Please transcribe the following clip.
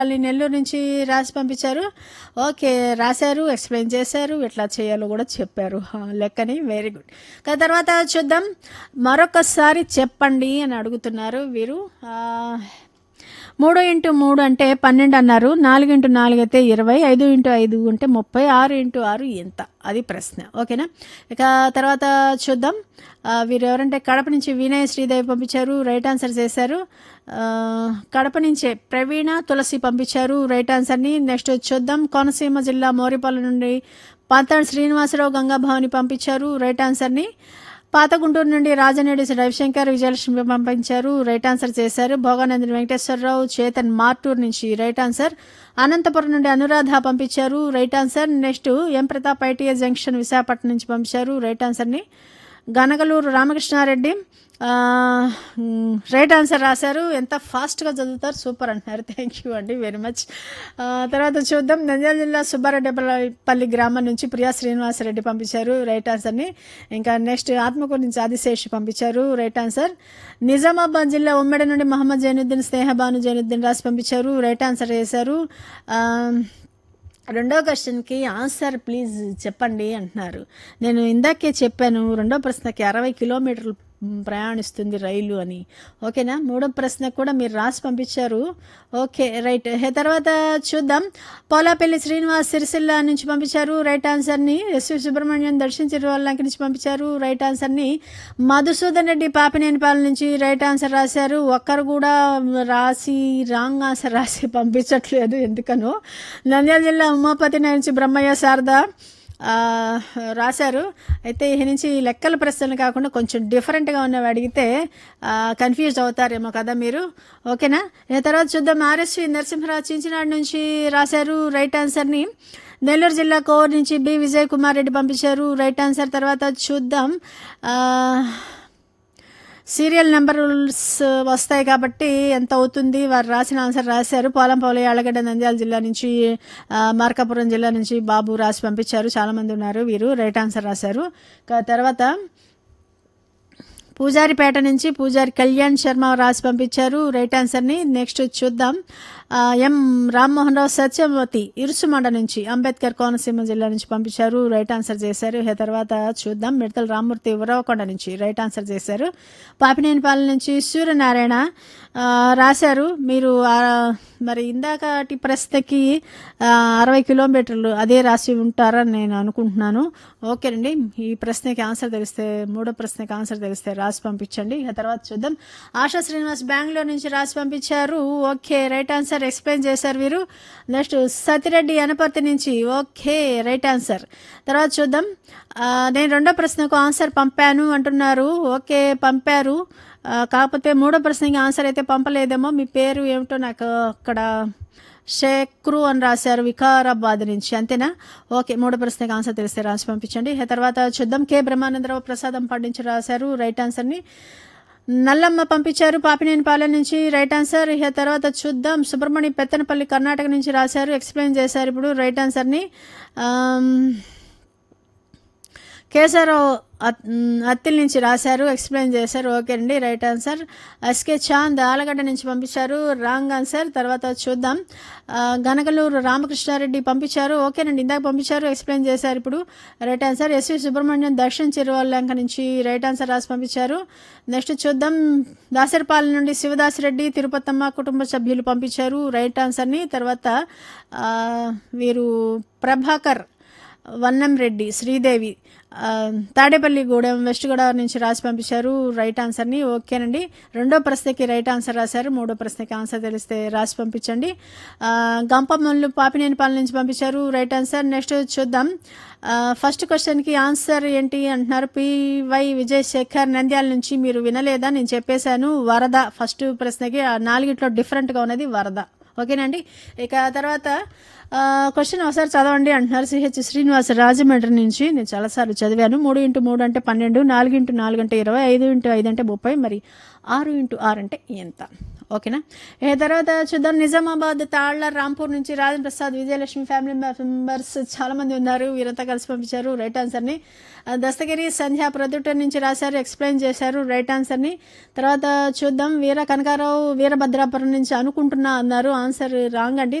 వాళ్ళు నెల్లూరు నుంచి రాసి పంపించారు ఓకే రాశారు ఎక్స్ప్లెయిన్ చేశారు ఎట్లా చేయాలో కూడా చెప్పారు హా, లెక్కని వెరీ గుడ్ కదా తర్వాత చూద్దాం మరొకసారి చెప్పండి అని అడుగుతున్నారు వీరు ఆ, మూడు ఇంటూ మూడు అంటే పన్నెండు అన్నారు నాలుగు ఇంటూ నాలుగు అయితే ఇరవై ఐదు ఇంటూ ఐదు అంటే ముప్పై ఆరు ఇంటూ ఆరు ఎంత అది ప్రశ్న ఓకేనా ఇక తర్వాత చూద్దాం ఆ, వీరు ఎవరంటే కడప నుంచి వినయ్ శ్రీదేవి పంపించారు రైట్ ఆన్సర్ చేశారు ఆ, కడప నుంచే ప్రవీణ తులసి పంపించారు రైట్ ఆన్సర్ని నెక్స్ట్ చూద్దాం కోనసీమ జిల్లా మోరిపల్లి నుండి పాతాడు శ్రీనివాసరావు గంగాభావని పంపించారు రైట్ ఆన్సర్ని పాత గుంటూరు నుండి రాజనేడి రవిశంకర్ విజయలక్ష్మి పంపించారు రైట్ ఆన్సర్ చేశారు భోగానందని వెంకటేశ్వరరావు చేతన్ మార్టూర్ నుంచి రైట్ ఆన్సర్ అనంతపురం నుండి అనురాధ పంపించారు right answer next M Pratap ITS junction Visakhapatnam నుంచి పంపించారు రైట్ ఆన్సర్ని గనగలూరు రామకృష్ణారెడ్డి ఆ, మ్, రైట్ ఆన్సర్ రాశారు ఎంత ఫాస్ట్గా చదువుతారు సూపర్ అంటున్నారు థ్యాంక్ యూ అండి వెరీ మచ్ ఆ, తర్వాత చూద్దాం నంద్యాల జిల్లా సుబ్బారెడ్డిపల్లి గ్రామం నుంచి ప్రియా శ్రీనివాసరెడ్డి పంపించారు రైట్ ఆన్సర్ని ఇంకా నెక్స్ట్ ఆత్మకూరు నుంచి ఆదిశేషి పంపించారు రైట్ ఆన్సర్ నిజామాబాద్ జిల్లా ఉమ్మడి నుండి మహమ్మద్ జైనుద్దీన్ స్నేహబాను జైనుద్దీన్ రాసి పంపించారు రైట్ ఆన్సర్ చేశారు ఆ, రెండో క్వశ్చన్కి ఆన్సర్ ప్లీజ్ చెప్పండి అంటున్నారు నేను ఇందాకే చెప్పాను రెండో ప్రశ్నకి అరవై కిలోమీటర్లు ప్రయాణిస్తుంది రైలు అని ఓకేనా మూడో ప్రశ్న కూడా మీరు రాసి పంపించారు ఓకే రైట్ హే తర్వాత చూద్దాం పోలాపల్లి శ్రీనివాస్ సిరిసిల్ల నుంచి పంపించారు రైట్ ఆన్సర్ని ఎస్వి సుబ్రహ్మణ్యం దర్శించిన వాళ్ళ నుంచి పంపించారు రైట్ ఆన్సర్ని మధుసూదన్ రెడ్డి పాపినేనిపాల నుంచి రైట్ ఆన్సర్ రాశారు ఒక్కరు కూడా రాసి రాంగ్ ఆన్సర్ రాసి పంపించట్లేదు ఎందుకనో నంద్యాల జిల్లా ఉమాపతి నుంచి బ్రహ్మయ్య శారద ఆ, రాశారు అయితే ఈ నుంచి లెక్కల ప్రశ్నలు కాకుండా కొంచెం డిఫరెంట్గా ఉన్నవి అడిగితే కన్ఫ్యూజ్ అవుతారేమో కదా మీరు ఓకేనా ఈ తర్వాత చూద్దాం ఆర్ఎస్వి నరసింహరావు చించినాడు నుంచి రాశారు రైట్ ఆన్సర్ని నెల్లూరు జిల్లా కోర్ నుంచి బి విజయ్ కుమార్ రెడ్డి పంపించారు రైట్ ఆన్సర్ తర్వాత చూద్దాం ఆ, సీరియల్ నెంబర్స్ వస్తాయి కాబట్టి ఎంత అవుతుంది వారు రాసిన ఆన్సర్ రాశారు పోలంపల్లి ఆలగడ్డ నంద్యాల జిల్లా నుంచి ఆ, మార్కాపురం జిల్లా నుంచి బాబు రాసి పంపించారు చాలామంది ఉన్నారు వీరు రైట్ ఆన్సర్ రాశారు క- తర్వాత పూజారిపేట నుంచి పూజారి కళ్యాణ్ శర్మ రాసి పంపించారు రైట్ ఆన్సర్ని నెక్స్ట్ చూద్దాం ఆ, ఎం రామ్మోహన్ రావు సత్యవతి ఇరుసుమండ నుంచి అంబేద్కర్ కోనసీమ జిల్లా నుంచి పంపించారు రైట్ ఆన్సర్ చేశారు ఆ తర్వాత చూద్దాం మిడతల రామ్మూర్తి ఉరవకొండ నుంచి రైట్ ఆన్సర్ చేశారు పాపినేనిపాలెం నుంచి సూర్యనారాయణ ఆ, రాశారు మీరు ఆ, మరి ఇందాకటి ప్రశ్నకి ఆ, అరవై కిలోమీటర్లు అదే రాసి ఉంటారని నేను అనుకుంటున్నాను ఓకేనండి ఈ ప్రశ్నకి ఆన్సర్ తెలిస్తే మూడో ప్రశ్నకి ఆన్సర్ తెలిస్తే రాసి పంపించండి ఆ తర్వాత చూద్దాం ఆశా శ్రీనివాస్ బెంగళూరు నుంచి రాసి పంపించారు ఓకే రైట్ ఆన్సర్ ఎక్స్ప్లెయిన్ చేశారు వీరు నెక్స్ట్ సతిరెడ్డి అనపర్తి నుంచి ఓకే రైట్ ఆన్సర్ తర్వాత చూద్దాం ఆ, నేను రెండో ప్రశ్నకు ఆన్సర్ పంపాను అంటున్నారు ఓకే పంపారు ఆ, కాకపోతే మూడో ప్రశ్నకి ఆన్సర్ అయితే పంపలేదేమో మీ పేరు ఏమిటో నాకు అక్కడ షేక్రు అని రాశారు వికారాబాద్ నుంచి అంతేనా ఓకే మూడో ప్రశ్నకి ఆన్సర్ తెలిస్తే రాసి పంపించండి ఆ తర్వాత చూద్దాం కె బ్రహ్మానందరావు ప్రసాదం పండించి రాశారు రైట్ ఆన్సర్ని నల్లమ్మ పంపించారు పాపినేనిపాలెం నుంచి రైట్ ఆన్సర్ ఇక తర్వాత చూద్దాం సుబ్రహ్మణ్య పెత్తనపల్లి కర్ణాటక నుంచి రాశారు ఎక్స్ప్లెయిన్ చేశారు ఇప్పుడు రైట్ ఆన్సర్ని ఆమ్, కేశవరావు అత్- మ్, అత్తిల్ నుంచి రాశారు ఎక్స్ప్లెయిన్ చేశారు ఓకే అండి right answer SK Chand Allagadda నుంచి పంపించారు రాంగ్ ఆన్సర్ తర్వాత చూద్దాం ఆ, గనగలూరు రామకృష్ణారెడ్డి పంపించారు ఓకేనండి ఇందాక పంపించారు ఎక్స్ప్లెయిన్ చేశారు ఇప్పుడు right answer SV Subrahmanyam Darshan Chiruvallanka నుంచి రైట్ ఆన్సర్ రాసి పంపించారు నెక్స్ట్ చూద్దాం దాసరిపాలెం నుండి శివదాసిరెడ్డి తిరుపతమ్మ కుటుంబ సభ్యులు పంపించారు రైట్ ఆన్సర్ని తర్వాత ఆ, వీరు ప్రభాకర్ వన్నం రెడ్డి శ్రీదేవి ఆ, తాడేపల్లిగూడెం వెస్ట్ గోదావరి నుంచి రాసి పంపించారు రైట్ ఆన్సర్ని ఓకేనండి రెండో ప్రశ్నకి రైట్ ఆన్సర్ రాశారు మూడో ప్రశ్నకి ఆన్సర్ తెలిస్తే రాసి పంపించండి ఆ, గంపమల్లు పాపినేనిపాలెం నుంచి పంపించారు రైట్ ఆన్సర్ నెక్స్ట్ చూద్దాం ఆ, ఫస్ట్ క్వశ్చన్కి ఆన్సర్ ఏంటి అంటున్నారు పివై విజయ్ శేఖర్ నంద్యాల నుంచి మీరు వినలేదా నేను చెప్పేశాను వరద ఫస్ట్ ప్రశ్నకి ఆ నాలుగిట్లో డిఫరెంట్గా ఉన్నది వరద ఓకేనండి ఇక తర్వాత క్వశ్చన్ ఒకసారి చదవండి అంటున్నారు సిహెచ్ శ్రీనివాస రాజమండ్రి నుంచి నేను చాలాసార్లు చదివాను మూడు ఇంటూ మూడు అంటే పన్నెండు నాలుగు ఇంటూ నాలుగు అంటే ఇరవై ఐదు ఇంటూ ఐదు అంటే ముప్పై మరి ఆరు ఇంటూ ఆరు అంటే ఎంత ఓకేనా ఏ తర్వాత చూద్దాం నిజామాబాద్ తాళ్ల రాంపూర్ నుంచి రాజన్ ప్రసాద్ విజయలక్ష్మి ఫ్యామిలీ మెంబర్స్ చాలా మంది ఉన్నారు వీరంతా కలిసి పంపించారు రైట్ ఆన్సర్ని ఆ, దస్తగిరి సంధ్య ప్రొద్దుట నుంచి రాశారు ఎక్స్ప్లెయిన్ చేశారు రైట్ ఆన్సర్ని తర్వాత చూద్దాం వీర కనకారావు వీరభద్రాపురం నుంచి అనుకుంటున్నా అన్నారు ఆన్సర్ రాంగ్ అండి